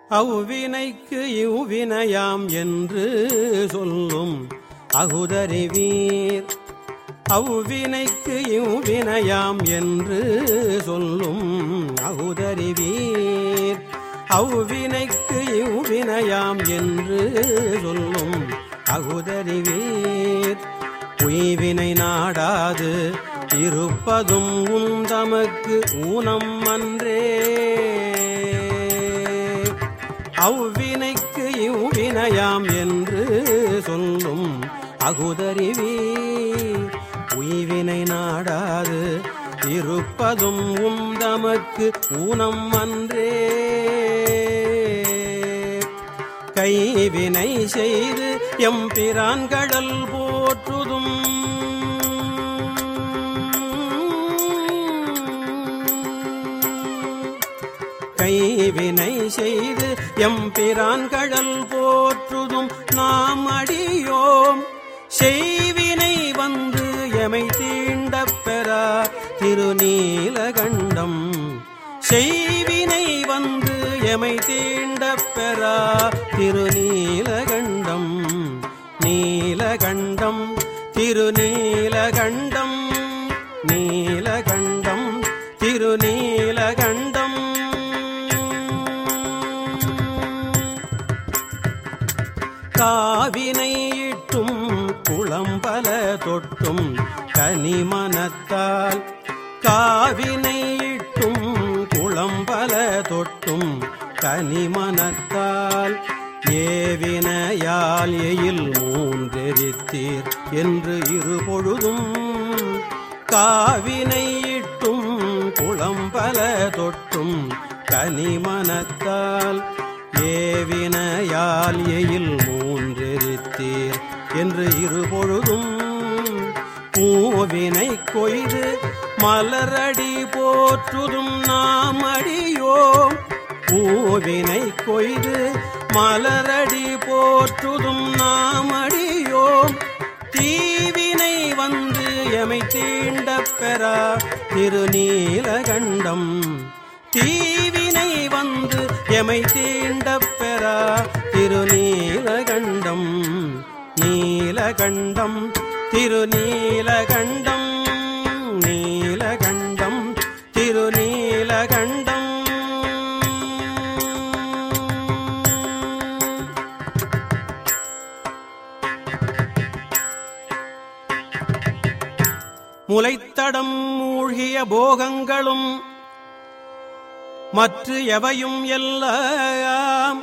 அவ்வினைக்கு இவ்வினையாம் என்று சொல்லும் அகுதறிவீர் அவ்வினைக்கு இவ்வினையாம் என்று சொல்லும் அகுதறிவீர் அவ்வினைக்கு இவ்வினையாம் என்று சொல்லும் அகுதறிவீர் உய்வினை நாடாது இருப்பதும் உந்தமக்கு ஊனம் அன்றே அவ்வினைக்கு இவ்வினையாம் என்று சொல்லும் அகுதறிவீர் உய்வினை நாடாது இருப்பதும் உந்தமக்கு ஊனம் அன்றே கைவினை செய்து எம்பிரான் கடல் போற்றுதும் கைவினை செய்து எம்பிரான் கடல் போற்றுதும் நாம் அடியோம் செய்வினை வந்து எமை தீண்டப் பெறா திருநீலகண்டம் செய்வினை வந்து எமை தீண்டப் பெறா திருநீலகண்டம் நீலகண்டம் திருநீலகண்டம் நீலகண்டம் திருநீலகண்டம் காவினை இட்டும் குளம்பல தொட்டும் கனிமனத்தால் காவினை இட்டும் குளம்பல தொட்டும் கனிமனத்தால் ஏவினையால் எயில் மூன்றெரித்தீர் என்று இருபொழுதும் காவினை இட்டும் குளம்பல தொட்டும் கனிமனத்தால் ஏவினையால் எயில் மூன்றெரித்தீர் என்று இருபொழுதும் பூவினை கொய்து மலரடி போற்றுதும் நாம் அடியோம் பூவினை கொய்து மலரடி போற்றுதும் நாம் அடியோம் தீவினை வந்து எமை தீண்டப் பெறா திருநீலகண்டம் தீவினை வந்து எமை தீண்டப் பெறா திருநீலகண்டம் நீலகண்டம் திருநீலகண்டம் நீலகண்டம் திருநீலகண்டம் முளைத்தடம் மூழ்கிய போகங்களும் மற்ற எவையும் எல்லாம்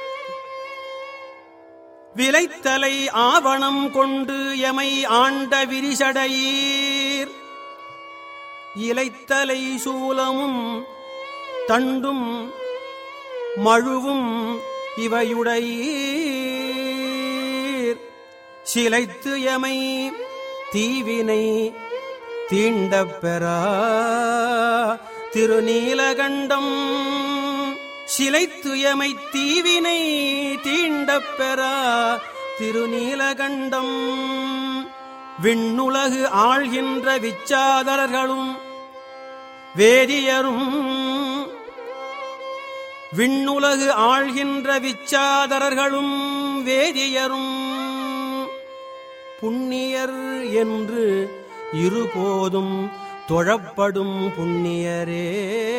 விலைத்தலை ஆவணம் கொண்டு எமை ஆண்ட விரிசடையீர் இலைத்தலை சூலமும் தண்டும் மழுவும் இவையுடையீர் சிலைத்து எமை தீவினை தீண்டப் பெறா திருநீலகண்டம் சிலைத்து எமை தீவினை தீண்டப் பெறா திருநீலகண்டம் விண்ணுலகு ஆள்கின்ற விச்சாதரர்களும் வேதியரும் விண்ணுலகு ஆள்கின்ற விச்சாதரர்களும் வேதியரும் புண்ணியர் என்று இருபோதும் தொழப்படும் புண்ணியரே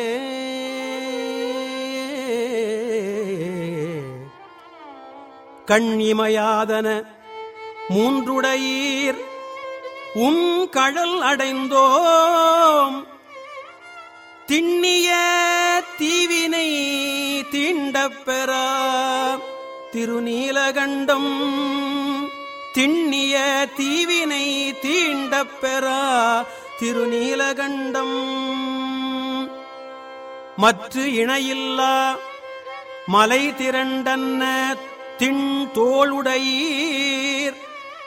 கண் இமையாதன மூன்றுடையீர் உன் கடல் அடைந்தோம் திண்ணிய தீவினை தீண்டப் பெறா திருநீலகண்டம் திண்ணிய தீவினை தீண்டப் பெறா திருநீலகண்டம் மற்ற இணையில்லா மலை திரண்டன்ன திண் தோளுடையீர்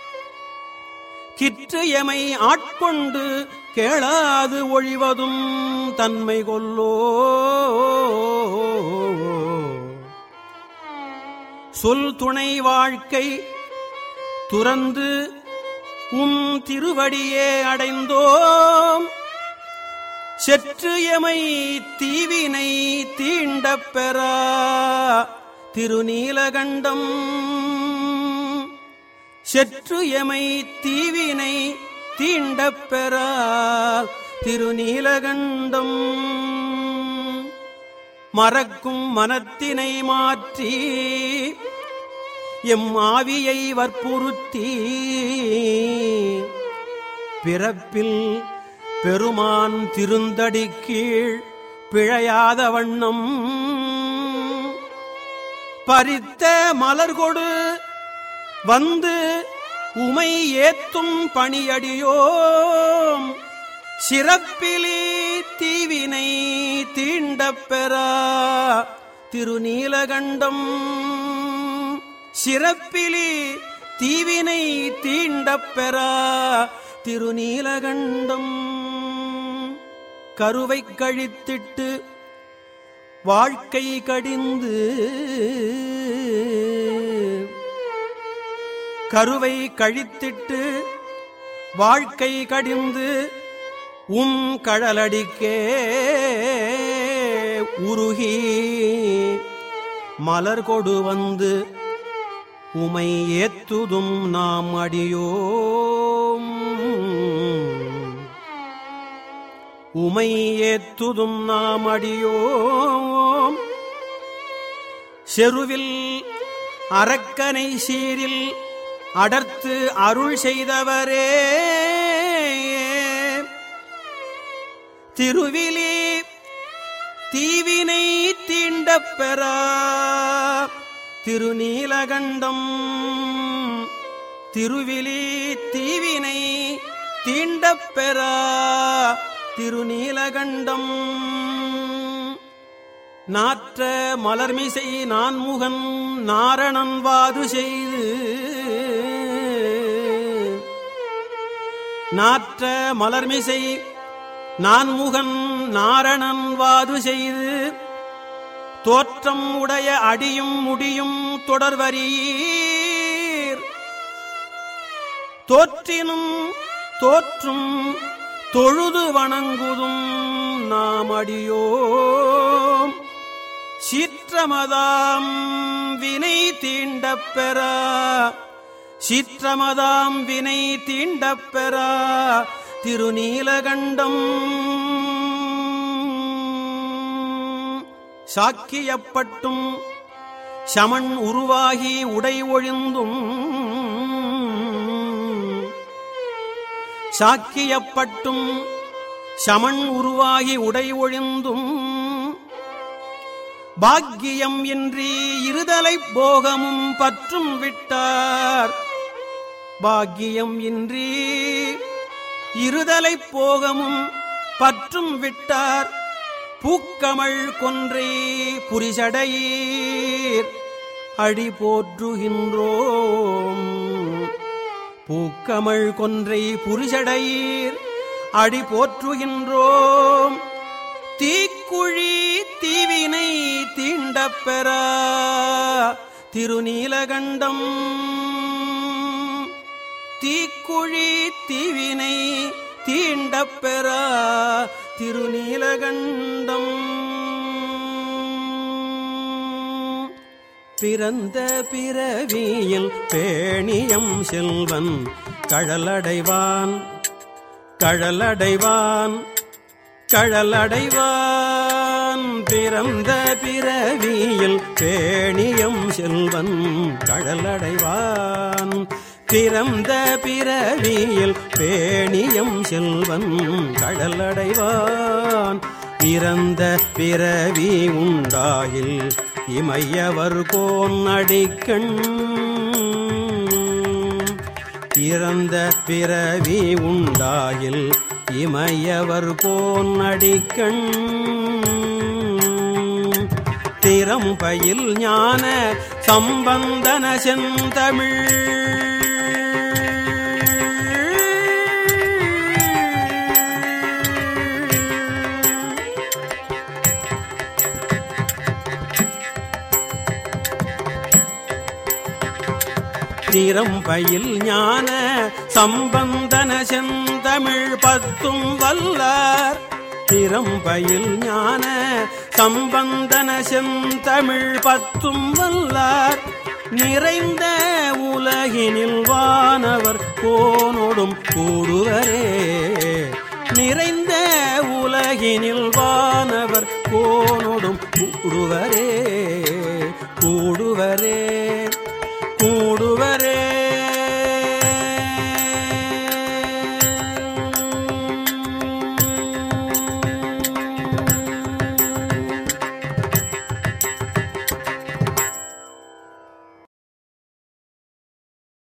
கிற்று எமை ஆட்கொண்டு கேளாது ஒழிவதும் தன்மை கொல்லோ சொல் துணை வாழ்க்கை துறந்து உம் திருவடியே அடைந்தோம் செற்று எமை தீவினை தீண்டப் பெறா திருநீலகண்டம் செற்று எமை தீவினை தீண்டப் பெறா திருநீலகண்டம் மறக்கும் மனத்தினை மாற்றி எம் ஆவியை வற்புறுத்தி பிறப்பில் பெருமான் திருந்தடி கீழ் பிழையாத வண்ணம் பறித்த மலர்கொடு வந்து உமை ஏத்தும் பணியடியோம் சிறப்பிலே தீவினை தீண்டப் பெறா திருநீலகண்டம் சிறப்பிலே தீவினை தீண்டப் பெறா திருநீலகண்டம் கருவை கழித்திட்டு வாழ்க்கை கடிந்து கருவை கழித்திட்டு வாழ்க்கை கடிந்து உம் கழலடிக்கே உருகி மலர் கொடு வந்து உமை ஏத்துதும் நாம் அடியோம் உமை ஏத்துதும் நாம் அடியோம் செருவில் அரக்கனை சீரில் அடர்த்து அருள் செய்தவரே திருவிலே தீவினை தீண்டப் பெறா திருநீலகண்டம் திருவிலி தீவினை தீண்டப் பெறா திருநீலகண்டம் நாற்ற மலர்மிசை நான்முகன் நாரணன் வாது செய்து நாற்ற மலர்மிசை நான்முகன் நாரணன் வாது செய்து தோற்றம் உடைய அடியும் முடியும் தொடர்வரீர் தோற்றினும் தோற்றும் தொழுது வணங்குதும் நாம் அடியோம் சீற்றமதாம் வினை தீண்டப் பெறா சீற்றமதாம் வினை தீண்டப் பெறா திருநீலகண்டம் சாக்கியப்பட்டும் சமன் உருவாகி உடை ஒழிந்தும் சாக்கியப்பட்டும் சமன் உருவாகி உடை ஒழிந்தும் பாக்கியம் இன்றி இருதலை போகமும் பற்றும் விட்டார் பாக்கியம் இன்றி இருதலை போகமும் பற்றும் விட்டார் பூக்கமள் கொன்றை புரிசடையீர் அடி போற்றுகின்றோம் பூக்கமள் கொன்றை புரிசடையீர் அடி போற்றுகின்றோம் தீக்குழி தீவினை தீண்டப் பெறா திருநீலகண்டம் தீக்குழி தீவினை தீண்டப் பெறா திருநீலகண்டம் பிறந்த பிறவியில் பேணியம் செல்வன் கழலடைவான் கழலடைவான் கழலடைவான் பிறந்த பிறவியில் பேணியம் செல்வன் கழலடைவான் பிறந்த பிறவியில் பேணியம் செல்வன் கடலடைவான் இறந்த பிறவி உண்டாயில் இமையவர் கோன் அடிக்கண் இறந்த பிறவி உண்டாயில் இமையவர் கோன் அடிக்கண் திறம்பயில் ஞான சம்பந்தன செந்தமிழ் திறம்பயில் ஞான சம்பந்தன செந்தமிழ் பத்தும் வல்லார் திறம்பயில் ஞான சம்பந்தன செந்தமிழ் பத்தும் வல்லார் நிறைந்த உலகினில் வானவர் கோனொடும் கூடுவரே நிறைந்த உலகினில் வானவர் கோனொடும் கூடுவரே கூடுவரே